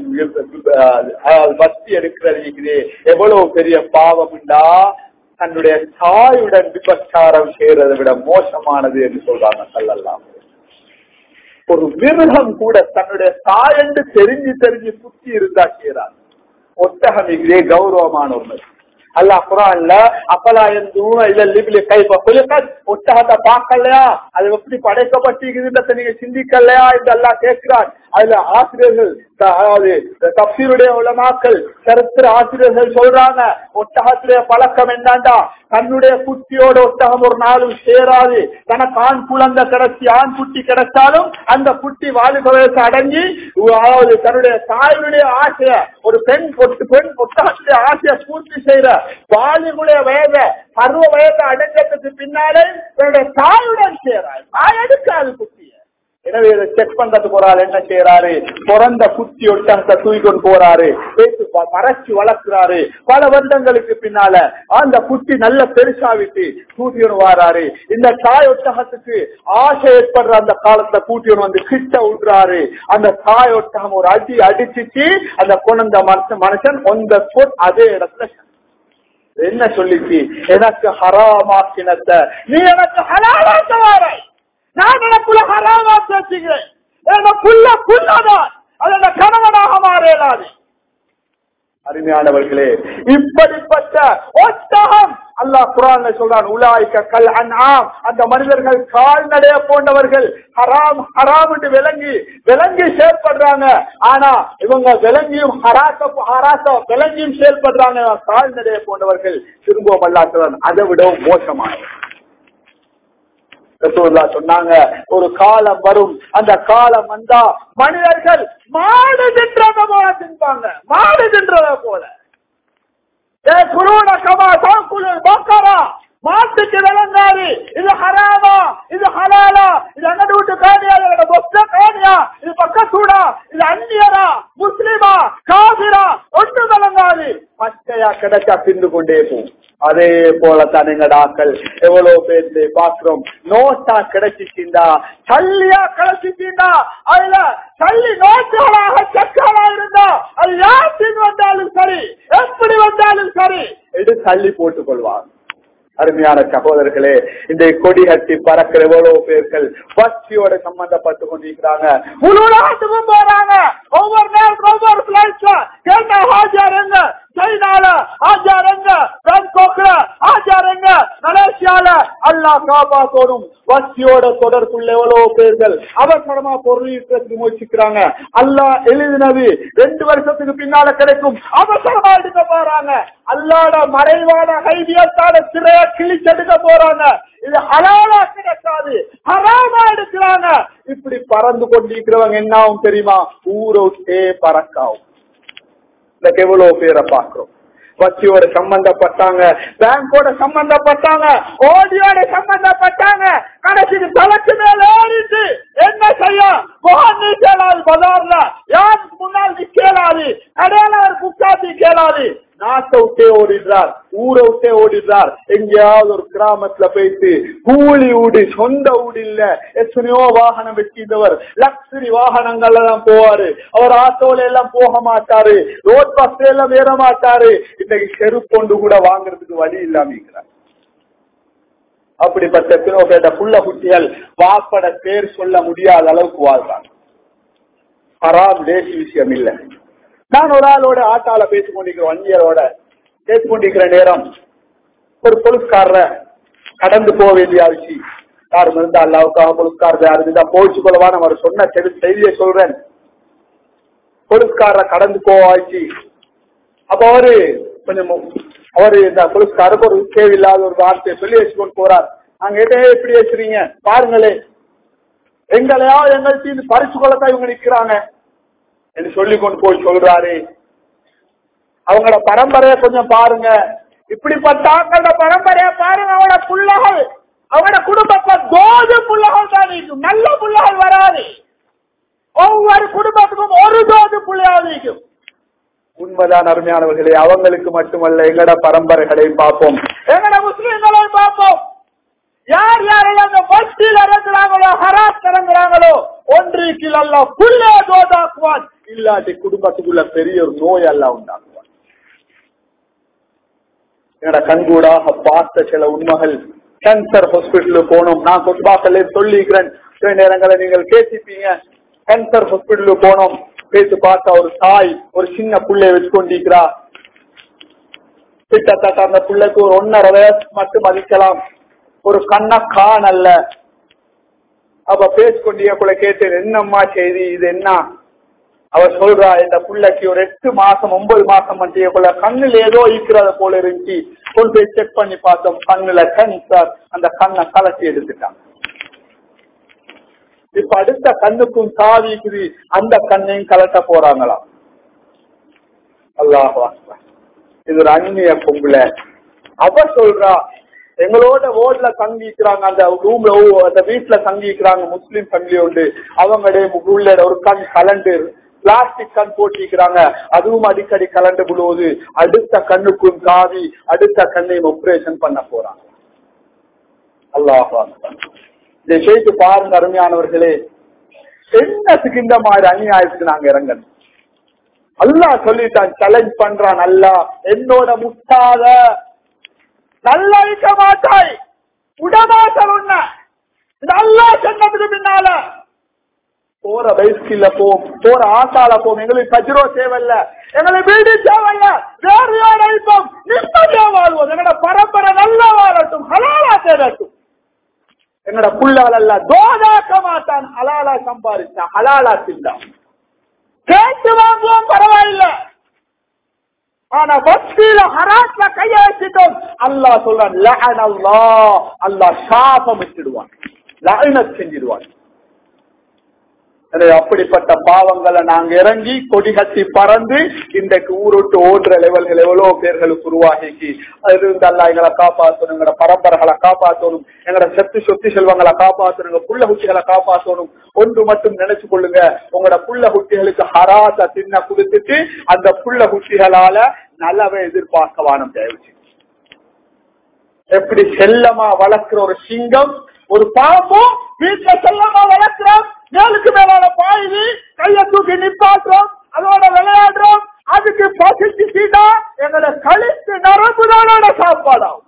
வத்தி எடுக்கிறது எவ்வளவு பெரிய பாவம்டா தன்னுடைய தாயுடன் விபச்சாரம் செய்யறதை விட மோசமானது என்று சொல்றாங்க சொல்லலாம் ஒரு மிருகம் கூட தன்னுடைய தாயண்டு தெரிஞ்சு தெரிஞ்சு சுத்தி இருந்தா செய்யறாங்க ஒட்டகம் இதே கௌரவமான ஒன்று அல்லாஹ் குரான்ல அப்பலா எந்தூன இல்ல லிபிலி கைப்ப குலுக்கத் ஒட்டகத்தை பார்க்கலையா அது எப்படி படைக்கப்பட்டிருக்குதுன்றத நீங்க சிந்திக்கலையா என்று அல்லாஹ் கேட்கிறார் அதுல ஆசிரியர்கள் அதாவது தப்சீருடைய உலமாக்கள் சரித்திர ஆசிரியர்கள் சொல்றாங்க ஒட்டகத்துடைய பழக்கம் என்னண்டா தன்னுடைய குட்டியோட ஒட்டகம் ஒரு நாளும் சேராது தனக்கு ஆண் குழந்தை கிடைச்சி ஆண் குட்டி கிடைச்சாலும் அந்த குட்டி வாலிப வயசு அடங்கி அதாவது தன்னுடைய தாயுடைய ஆசைய ஒரு பெண் பெண் ஒட்டகத்துடைய ஆசையை பூர்த்தி செய்யற வாலிபுடைய வயதை பருவ வயதை அடைஞ்சதுக்கு பின்னாலே தன்னுடைய தாயுடன் சேராது தாய் எடுக்காது குட்டிய எனவே இதை செக் பண்றதுக்கு போறாரு என்ன செய்யறாரு பிறந்த குத்தி ஒட்டகத்தை தூக்கிக்கொண்டு போறாரு மறைச்சு வளர்க்கிறாரு பல வருடங்களுக்கு பின்னால அந்த குட்டி நல்ல பெருசாவிட்டு கூட்டியொன்று வாராரு இந்த தாய் ஒட்டகத்துக்கு ஆசை ஏற்படுற அந்த காலத்துல கூட்டியொன்று வந்து கிட்ட விடுறாரு அந்த தாய் ஒட்டகம் ஒரு அடி அடிச்சிட்டு அந்த குழந்த மனுஷன் மனுஷன் ஒந்த ஸ்போட் அதே இடத்துல என்ன சொல்லிச்சு எனக்கு ஹராமாக்கினத்த நீ எனக்கு ஹலாலாக்க வாராய் நான் எனக்குள்ள ஹராமா பேசுகிறேன் என் புள்ள புள்ளதான் அது கணவனாக மாற இயலாது அருமையானவர்களே இப்படிப்பட்ட ஒட்டகம் அல்லாஹ் குரான் சொல்றான் உலாய்க்க கல் அன்ஆம் அந்த மனிதர்கள் கால்நடைய போன்றவர்கள் ஹராம் ஹராம் என்று விளங்கி விளங்கி செயல்படுறாங்க ஆனா இவங்க விளங்கியும் ஹராச ஹராச விளங்கியும் செயல்படுறாங்க கால்நடைய போன்றவர்கள் திரும்பவும் அல்லாஹ் சொல்றான் அதை விடவும் மோசமானது ரசூல்லா சொன்னாங்க ஒரு காலம் வரும் அந்த காலம் வந்தா மனிதர்கள் மாடு தின்றத போல தின்பாங்க மாடு தின்றத போல ஏ குருட கமா தாக்குழு பக்கரா மாட்டுக்கு விளங்காது இது ஹராமா இது ஹலாலா இது அங்க வீட்டு காணியா இதோட பொத்த காணியா இது பக்கத்தூடா இது அந்நியரா முஸ்லிமா காபிரா ஒன்று விளங்காது பச்சையா கிடைச்சா தின்று கொண்டே போகும் அதே போலத்தான் எங்க டாக்கள் எவ்வளவு பேர் பாக்குறோம் நோட்டா கிடைச்சிட்டீண்டா சல்லியா கிடைச்சிட்டீண்டா அதுல சல்லி நோட்டுகளாக சக்காலா இருந்தா அது யாத்தின் வந்தாலும் சரி எப்படி வந்தாலும் சரி எடுத்து தள்ளி போட்டுக் கொள்வாங்க அருமையான சகோதரர்களே இந்த கொடி கட்டி பறக்கிற எவ்வளவு பேர்கள் வட்டியோட சம்பந்தப்பட்டு கொண்டிருக்கிறாங்க முழு நாட்டுக்கும் போறாங்க ஒவ்வொரு நாள் ஒவ்வொரு பிளைட்ல கேட்டா ஹாஜர் எங்க சைனால ஆஜார் எங்க பேங்காக்ல ஆஜார் எங்க மலேசியால அல்லாஹ் காபாத்தோடும் வட்டியோட தொடர்புள்ள எவ்வளவு பேர்கள் அவசரமா பொருள் ஈட்டுறதுக்கு முயற்சிக்கிறாங்க அல்லாஹ் எழுதினது ரெண்டு வருஷத்துக்கு பின்னால கிடைக்கும் அவசரமா எடுக்க போறாங்க அல்லாட மறைவான கைதியத்தால சிறைய கிழிச்செடுக்க போறாங்க இது ஹலாலா கிடைக்காது ஹராமா எடுக்கிறாங்க இப்படி பறந்து கொண்டிருக்கிறவங்க என்ன ஆகும் தெரியுமா ஊரோட்டே பறக்காவும் இன்னைக்கு எவ்வளவு பேரை பாக்குறோம் வச்சியோட சம்பந்தப்பட்டாங்க பேங்கோட சம்பந்தப்பட்டாங்க ஓடியோட சம்பந்தப்பட்டாங்க கடைசிக்கு தலைக்கு மேல ஓடிட்டு என்ன செய்ய முகம் நீக்கலாது பதார்ல யாருக்கு முன்னால் நிக்கலாது கடையில ஒரு குக்காத்தி கேளாது நாட்டை விட்டே ஓடிடுறார் ஊரை விட்டே ஓடிடுறார் எங்கேயாவது ஒரு கிராமத்துல போயிட்டு கூலி ஊடு சொந்த ஊடு இல்ல எத்தனையோ வாகனம் வச்சிருந்தவர் லக்ஸரி வாகனங்கள்ல தான் போவாரு அவர் ஆட்டோல எல்லாம் போக மாட்டாரு ரோட் பஸ் எல்லாம் ஏற மாட்டாரு இன்னைக்கு செருப்பொண்டு கூட வாங்குறதுக்கு வழி இல்லாம இருக்கிறார் அப்படிப்பட்ட பிறகு புள்ள குட்டிகள் வாப்பட பேர் சொல்ல முடியாத அளவுக்கு வாழ்றாங்க ஹராம் தேசி விஷயம் இல்ல நான் ஒரு ஆளோட ஆட்டால பேசிக் கொண்டிருக்கிறோம் அந்நியரோட பேசிக் கொண்டிருக்கிற நேரம் ஒரு பொலிஸ்காரர கடந்து போக வேண்டிய ஆச்சு யாரும் இருந்தா அல்லாவுக்காக பொலிஸ்காரர் யாரு இருந்தா போச்சு கொள்ளவான அவர் சொன்ன செவி செய்தியை சொல்றேன் பொலிஸ்காரரை கடந்து போக ஆச்சு அப்ப அவரு கொஞ்சம் அவரு இந்த போலீஸ்காருக்கு ஒரு தேவையில்லாத ஒரு வார்த்தையை சொல்லி வச்சுக்கொண்டு போறார் நாங்க ஏதே எப்படி வச்சுறீங்க பாருங்களே எங்களையா எங்கள்கிட்ட பறிச்சு கொள்ளத்தான் இவங்க நிக்கிறாங்க என்று சொல்லி கொண்டு போய் சொல்றாரு அவங்களோட பரம்பரைய கொஞ்சம் பாருங்க இப்படிப்பட்ட ஆக்களோட பரம்பரைய பாருங்க அவனோட புள்ளகள் அவனோட குடும்பத்துல தோது புள்ளகள் தான் இருக்கும் நல்ல புள்ளகள் வராது ஒவ்வொரு குடும்பத்துக்கும் ஒரு தோது புள்ளையாவது இருக்கும் உண்மைதான் அருமையானவர்களே அவங்களுக்கு மட்டுமல்ல எங்கட பரம்பரைகளையும் பார்ப்போம் எங்கட முஸ்லிம்களையும் பார்ப்போம் யார் யாரெல்லாம் அந்த வட்டியில் இறங்குறாங்களோ ஹராஸ் இறங்குறாங்களோ ஒன்றுக்கு அல்ல புள்ளே தோதாக்குவான் இல்லாட்டி குடும்பத்துக்குள்ள பெரிய ஒரு நோய் அல்ல உண்டாக்குவான் என்னோட கண்கூடாக பார்த்த சில உண்மைகள் கேன்சர் ஹாஸ்பிட்டலுக்கு போனோம் நான் கொத்பாக்கல்ல சொல்லிக்கிறேன் சில நேரங்களை நீங்கள் பேசிப்பீங்க கேன்சர் ஹாஸ்பிட்டலுக்கு போனோம் பேசி பார்த்தா ஒரு தாய் ஒரு சின்ன புள்ளைய வச்சு கொண்டிருக்கிறா கிட்டத்தட்ட அந்த பிள்ளைக்கு ஒரு ஒன்னரை வயசு மட்டும் மதிக்கலாம் ஒரு கண்ண காணல்ல அப்ப பேசிக்கொண்டியக்குள்ள கேட்டேன் என்னம்மா செய்தி இது என்ன அவ சொல்றா இந்த பிள்ளைக்கு ஒரு எட்டு மாசம் ஒன்பது மாசம் மட்டியக்குள்ள கண்ணுல ஏதோ ஈக்கிறத போல இருந்துச்சு கொண்டு போய் செக் பண்ணி பார்த்தோம் கண்ணுல கேன்சர் அந்த கண்ணை கலட்டி எடுத்துட்டாங்க இப்ப அடுத்த கண்ணுக்கும் சாவிக்குது அந்த கண்ணையும் கலட்ட போறாங்களாம் அல்லாஹ் இது ஒரு அந்நிய பொம்பளை அவ சொல்றா எங்களோட ஓட்ல தங்கிக்கிறாங்க அந்த ரூம்ல அந்த வீட்டுல தங்கிக்கிறாங்க முஸ்லீம் ஃபேமிலி உண்டு அவங்களுடைய உள்ள ஒரு கண் கலண்டர் பிளாஸ்டிக் கண் போட்டிக்கிறாங்க அதுவும் அடிக்கடி கலண்டு விழுவது அடுத்த கண்ணுக்கும் காவி அடுத்த கண்ணையும் ஆபரேஷன் பண்ண போறாங்க அல்லாஹ் இதை செய்து பாருங்க அருமையானவர்களே என்னத்துக்கு இந்த மாதிரி அநியாயத்துக்கு நாங்க இறங்கணும் அல்லா சொல்லிட்டான் சேலஞ்ச் பண்றான் அல்லா என்னோட முட்டாத நல்லா இருக்க மாட்டாய் உடமாசல் உன்ன இது அல்லா சொன்னதுக்கு பின்னால போற பைஸ்கில்ல போம் போற ஆசால போம் எங்களுக்கு கஜ்ரோ தேவையில்ல எங்களுக்கு வீடு தேவையில்ல வேறு யார் அழிப்போம் நிம்மதியா வாழ்வோம் எங்களோட பரம்பரை நல்லா வாழட்டும் ஹலாலா தேடட்டும் என்னோட புள்ளால் அல்ல தோதாக்க மாட்டான் ஹலாலா சம்பாதிச்சான் ஹலாலா திண்டான் கேட்டு வாங்குவோம் பரவாயில்ல ஆனா பக்தியில ஹராத்ல கைய வச்சுட்டோம் அல்லாஹ் சொல்றான் லஅன் அல்லாஹ் அல்லாஹ் சாபம் விட்டுடுவான் லஅனத் செஞ்சிடுவான் எனவே அப்படிப்பட்ட பாவங்களை நாங்க இறங்கி கொடி கட்டி பறந்து இன்றைக்கு ஊருட்டு ஓடுற லெவல்கள் எவ்வளவு பேர்களுக்கு உருவாகி அது இருந்து அல்லா எங்களை காப்பாற்றணும் எங்களோட பரம்பரைகளை காப்பாற்றணும் எங்களோட செத்து சொத்து செல்வங்களை காப்பாற்றணும் எங்க புள்ள குட்டிகளை காப்பாற்றணும் ஒன்று மட்டும் நினைச்சு கொள்ளுங்க உங்களோட புள்ள குட்டிகளுக்கு ஹராத்த தின்ன கொடுத்துட்டு அந்த புள்ள குட்டிகளால நல்லவை எதிர்பார்க்க வானம் தேவை எப்படி செல்லமா வளர்க்கிற ஒரு சிங்கம் ஒரு பாம்பும் வீட்டுல செல்லமா வளர்க்கிறோம் மேலுக்கு மேலால பாயுது கைய தூக்கி நிப்பாட்டுறோம் அதோட விளையாடுறோம் அதுக்கு பசிச்சு சீட்டா எங்களை கழித்து நரம்புதானோட சாப்பாடாகும்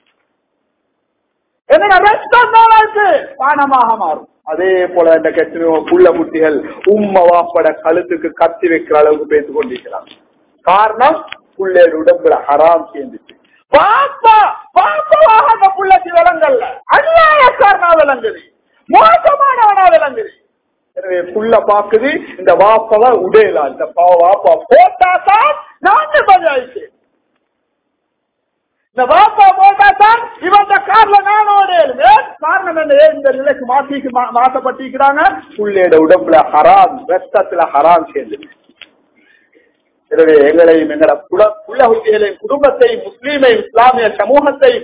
எங்களோட ரத்தம் தானாச்சு பானமாக மாறும் அதே போல இந்த கெட்டனோ புள்ள குட்டிகள் உம்ம வாப்பட கழுத்துக்கு கத்தி வைக்கிற அளவுக்கு பேசிக் கொண்டிருக்கிறாங்க காரணம் புள்ளையோட உடம்புல ஹராம் சேர்ந்துச்சு பாப்பா பாப்பாவாக அந்த புள்ளக்கு விளங்கல்ல அநியாயக்காரனா விளங்குது மோசமானவனா விளங்குது எனவே புள்ள பாக்குது இந்த வாப்பவ உடையலா இந்த வாப்பா போட்டாதான் நான் நிம்மதியாயிச்சு இந்த வாப்பா போட்டாதான் இவன் கார்ல நான் ஓடையலுவேன் காரணம் என்ன இந்த நிலைக்கு மாத்திக்கு மாற்றப்பட்டிருக்கிறாங்க புள்ளையோட உடம்புல ஹராம் ரத்தத்துல ஹராம் சேர்ந்து எனவே எங்களையும் எங்களோட புள்ள குட்டிகளையும் குடும்பத்தை முஸ்லீமை இஸ்லாமிய சமூகத்தை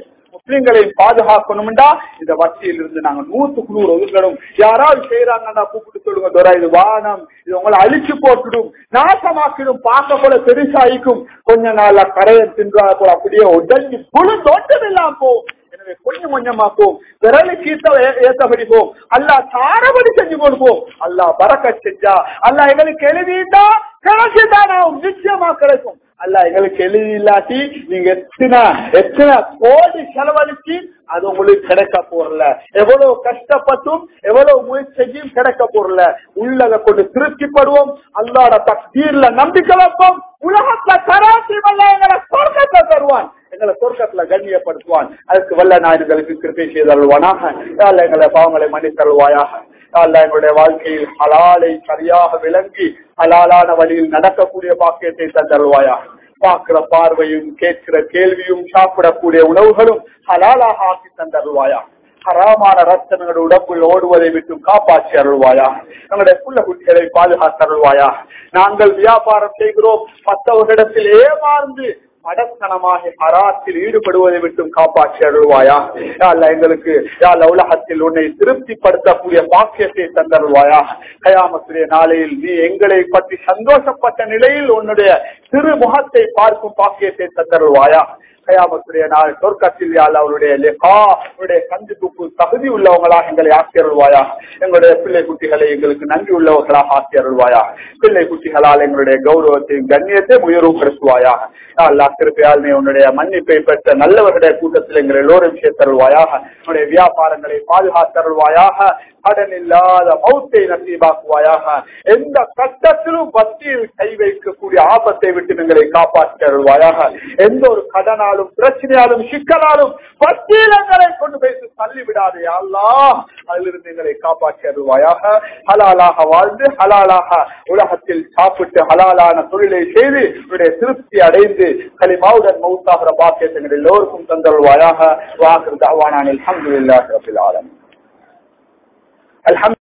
முஸ்லிம்களையும் பாதுகாக்கணும்டா இந்த வட்டியில் இருந்து நாங்க நூத்துக்கு நூறு ஒதுக்கணும் யாராவது செய்யறாங்கன்னா கூப்பிட்டு சொல்லுங்க தோரா இது வானம் இது உங்களை அழிச்சு போட்டுடும் நாசமாக்கிடும் பார்க்க போல பெருசாயிக்கும் கொஞ்ச நாள்ல கரையை தின்றா போல அப்படியே உடஞ்சி புழு தோட்டம் இல்லாம போகும் எனவே கொஞ்சம் கொஞ்சமா போம் விரலு கீத்த ஏத்தபடி போம் அல்லா தாரபடி செஞ்சு கொடுப்போம் அல்லா பறக்க செஞ்சா அல்லா எங்களுக்கு எழுதிட்டா கிடைச்சுதான் நிச்சயமா கிடைக்கும் அல்ல எங்களுக்கு எழுதி இல்லாட்டி நீங்க எத்தனை எத்தனை கோடி செலவழிச்சு அது உங்களுக்கு கிடைக்க போறல எவ்வளவு கஷ்டப்பட்டும் எவ்வளவு முயற்சியும் கிடைக்க போறல உள்ளத கொண்டு திருப்திப்படுவோம் அல்லாட தீர்ல நம்பிக்கை வைப்போம் உலகத்துல கராச்சி வல்ல எங்களை சொர்க்கத்தை தருவான் எங்களை சொர்க்கத்துல கண்ணியப்படுத்துவான் அதுக்கு வல்ல நான் எங்களுக்கு கிருப்பை செய்தருவானாக அல்ல எங்களை பாவங்களை மன்னித்தருவாயாக அல்ல எங்களுடைய வாழ்க்கையில் ஹலாலை சரியாக விளங்கி ஹலாலான வழியில் நடக்கக்கூடிய பாக்கியத்தை தந்தருவாயா பார்க்கிற பார்வையும் கேட்கிற கேள்வியும் சாப்பிடக்கூடிய உணவுகளும் ஹலாலாக ஆக்கி தந்தருவாயா ஹராமான ரத்தனோட உடம்புள் ஓடுவதை விட்டு காப்பாற்றி அருள்வாயா எங்களுடைய புள்ள குட்டிகளை பாதுகாத்து அருள்வாயா நாங்கள் வியாபாரம் செய்கிறோம் மற்றவர்களிடத்தில் ஏமாந்து மடத்தனமாக ஹராத்தில் ஈடுபடுவதை விட்டும் காப்பாற்றி அருள்வாயா அல்ல எங்களுக்கு யாழ் உலகத்தில் உன்னை திருப்திப்படுத்தக்கூடிய பாக்கியத்தை தந்தருள்வாயா கயாமத்துடைய நாளையில் நீ எங்களை பற்றி சந்தோஷப்பட்ட நிலையில் உன்னுடைய திருமுகத்தை பார்க்கும் பாக்கியத்தை தந்தருள்வாயா கயாமத்துடைய நாள் சொர்க்கத்தில் யாழ் அவருடைய லிகா அவருடைய கஞ்சிப்புக்கு தகுதி உள்ளவங்களாக எங்களை ஆக்கியருள்வாயா எங்களுடைய பிள்ளை குட்டிகளை எங்களுக்கு நன்றி உள்ளவர்களாக ஆக்கியருள்வாயா பிள்ளை குட்டிகளால் எங்களுடைய கௌரவத்தையும் கண்ணியத்தையும் உயர்வுபடுத்துவாயா அல்லா திருப்பியால் நீ உன்னுடைய மன்னிப்பை பெற்ற நல்லவர்களுடைய கூட்டத்தில் எங்கள் எல்லோரும் சேர்த்தருள்வாயாக உன்னுடைய வியாபாரங்களை பாதுகாத்தருள்வாயாக கடன் இல்லாத மௌத்தை நசீபாக்குவாயாக எந்த கட்டத்திலும் வத்தியில் கை வைக்கக்கூடிய ஆபத்தை விட்டு எங்களை காப்பாற்றி அருள்வாயாக எந்த ஒரு கடனாலும் பிரச்சனையாலும் சிக்கலாலும் வத்தியில் எங்களை கொண்டு போய் தள்ளி விடாதே அல்லா அதிலிருந்து எங்களை காப்பாற்றி அருள்வாயாக ஹலாலாக வாழ்ந்து ஹலாலாக உலகத்தில் சாப்பிட்டு ஹலாலான தொழிலை செய்து உடைய திருப்தி அடைந்து களிமாவுடன் மௌத்தாகிற பாக்கியத்தை எங்கள் எல்லோருக்கும் தந்தருள்வாயாக வாக்கு தாவானான் அலமதுல்லாஹ் ரபில் ஆலம் الحمد